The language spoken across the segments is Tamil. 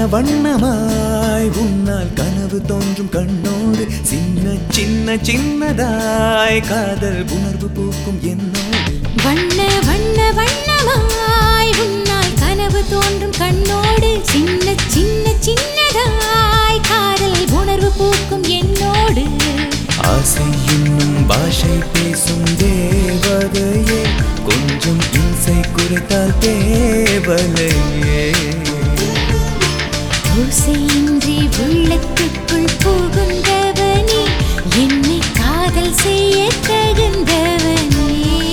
வண்ணமாய் உன்னால் கனவு தோன்றும் கண்ணோடு சின்ன சின்ன சின்னதாய் காதல் உணர்வு பூக்கும் என்னோடு வண்ண வண்ண வண்ணமாய் உன்னால் கனவு தோன்றும் கண்ணோடு சின்ன சின்ன சின்னதாய் காதல் உணர்வு பூக்கும் என்னோடு ஆசை என்னும் பாஷை பேசும் தேவதையே கொஞ்சம் இசை குறைத்தால் தேவலையே ஓசையின்றி உள்ளத்துக்குள் புகுந்தவனே என்னை காதல் செய்ய தகுந்தவனே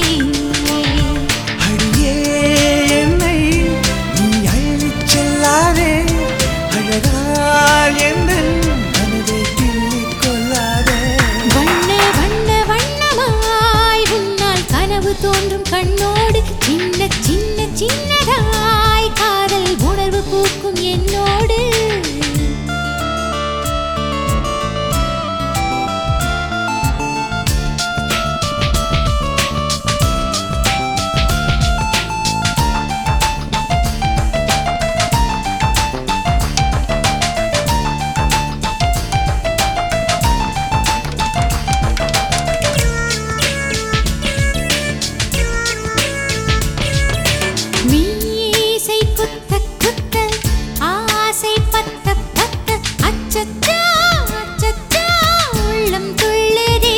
அடியே என்னை நீ அழிச் செல்லாதே அழகால் எந்த மனதை கிள்ளிக் கொள்ளாதே வண்ண வண்ண வண்ணமாய் உன்னால் கனவு தோன்றும் கண்ணோடு சின்ன சின்ன சின்னதாய் காதல் உணர்வு பூக்கும் என்னோடு மீசை குத்த குத்த ஆசை பத்த பத்த அச்சச்சா அச்சச்சா உள்ளம் துள்ளுதே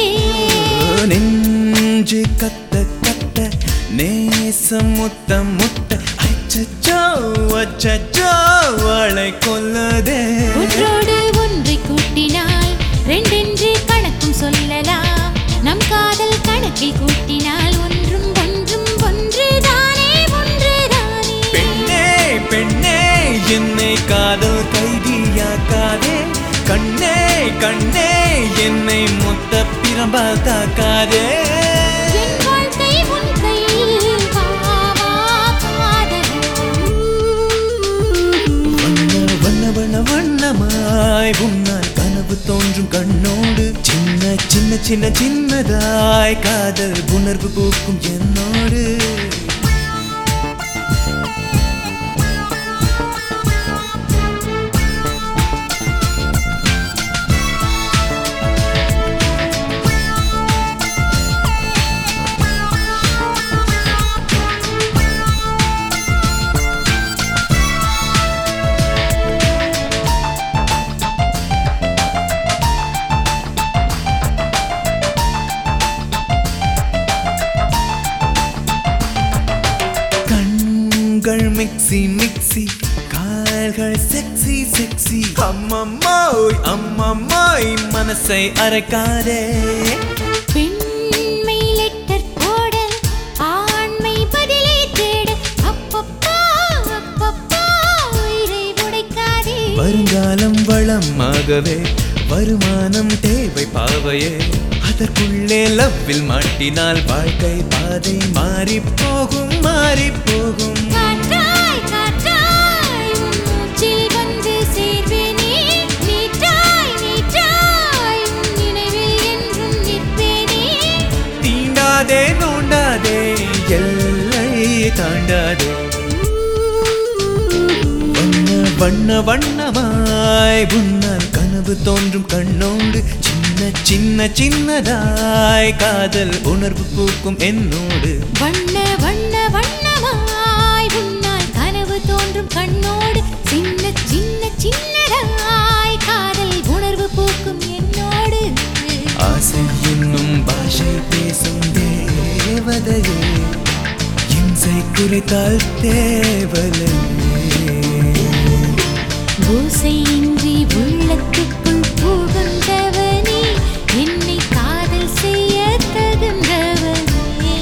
நெஞ்சு கத்த கத்த நேசம் முத்த முத்த அச்சச்சோ அச்சச்சோ வாழை கொல்லதே ஒன்றோடு ஒன்றை கூட்டினால் ரெண்டென்று கணக்கும் சொல்லலாம் நம் காதல் கணக்கில் கூட்டினால் ஒன்றும் ஒன்றும் ஒன்றுதானே ஒன்றுதானே பெண்ணே பெண்ணே என்னை காதல் கைதியாக்காதே கண்ணே கண்ணே என்னை மொத்த பிரம்பா தாக்காதே என் வாழ்க்கை உன் கையில் வா, வா, காதலா. வண்ண வண்ண வண்ண வண்ணமாய் உன்னால் கனவு தோன்றும் கண்ணோடு சின்ன சின்ன சின்ன சின்னதாய் காதல் உணர்வு பூக்கும் என்னோடு கண்கள் மிக்ஸி மிக்ஸி கால்கள் செக்ஸி செக்ஸி அம்மம்மாய் அம்மம்மாய் மனசை அரைக்காதே பெண்மை லெட்டர் போட ஆண்மை பதிலை தேட அப்பப்பா அப்பப்பா உயிரை உடைக்காதே வருங்காலம் வளமாகவே வருமானம் தேவை பாவையே அதற்குள்ளே லவ்வில் மாட்டினால் வாழ்க்கை பாதை மாறி போகும் மாறி போகும் காற்றாய் காற்றாய் உன் மூச்சில் வந்து சேர்வேனே நீட்டாய் நீட்டாய் உன் நினைவில் என்றும் நிற்பேனே தீண்டாதே நோண்டாதே எல்லை தாண்டாதே வண்ண வண்ண வண்ணமாய் உன்னால் கனவு தோன்றும் கண்ணோடு சின்ன சின்ன சின்னதாய் காதல் உணர்வு பூக்கும் என்னோடு வண்ண வண்ண வண்ணமாய் உன்னால் கனவு தோன்றும் கண்ணோடு சின்ன சின்ன சின்னதாய் காதல் உணர்வு பூக்கும் என்னோடு ஆசை என்னும் பாஷை பேசும் தேவதையே இம்சை குறைத்தால் தேவலையே ஓசையின்றி உள்ளத்துக்குள் புகுந்தவனே என்னை காதல் செய்ய தகுந்தவனே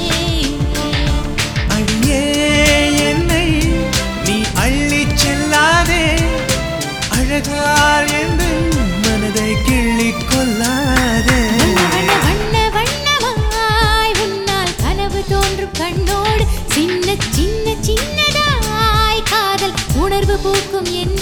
அடியே என்னை நீ அள்ளிச் செல்லாதே அழகால் என்று மனதை கிள்ளிக் கொள்ளாதே வண்ண வண்ண வண்ணமாய் உன்னால் கனவு தோன்றும் கண்ணோடு சின்ன சின்ன சின்னதாய் காதல் உணர்வு பூக்கும் என்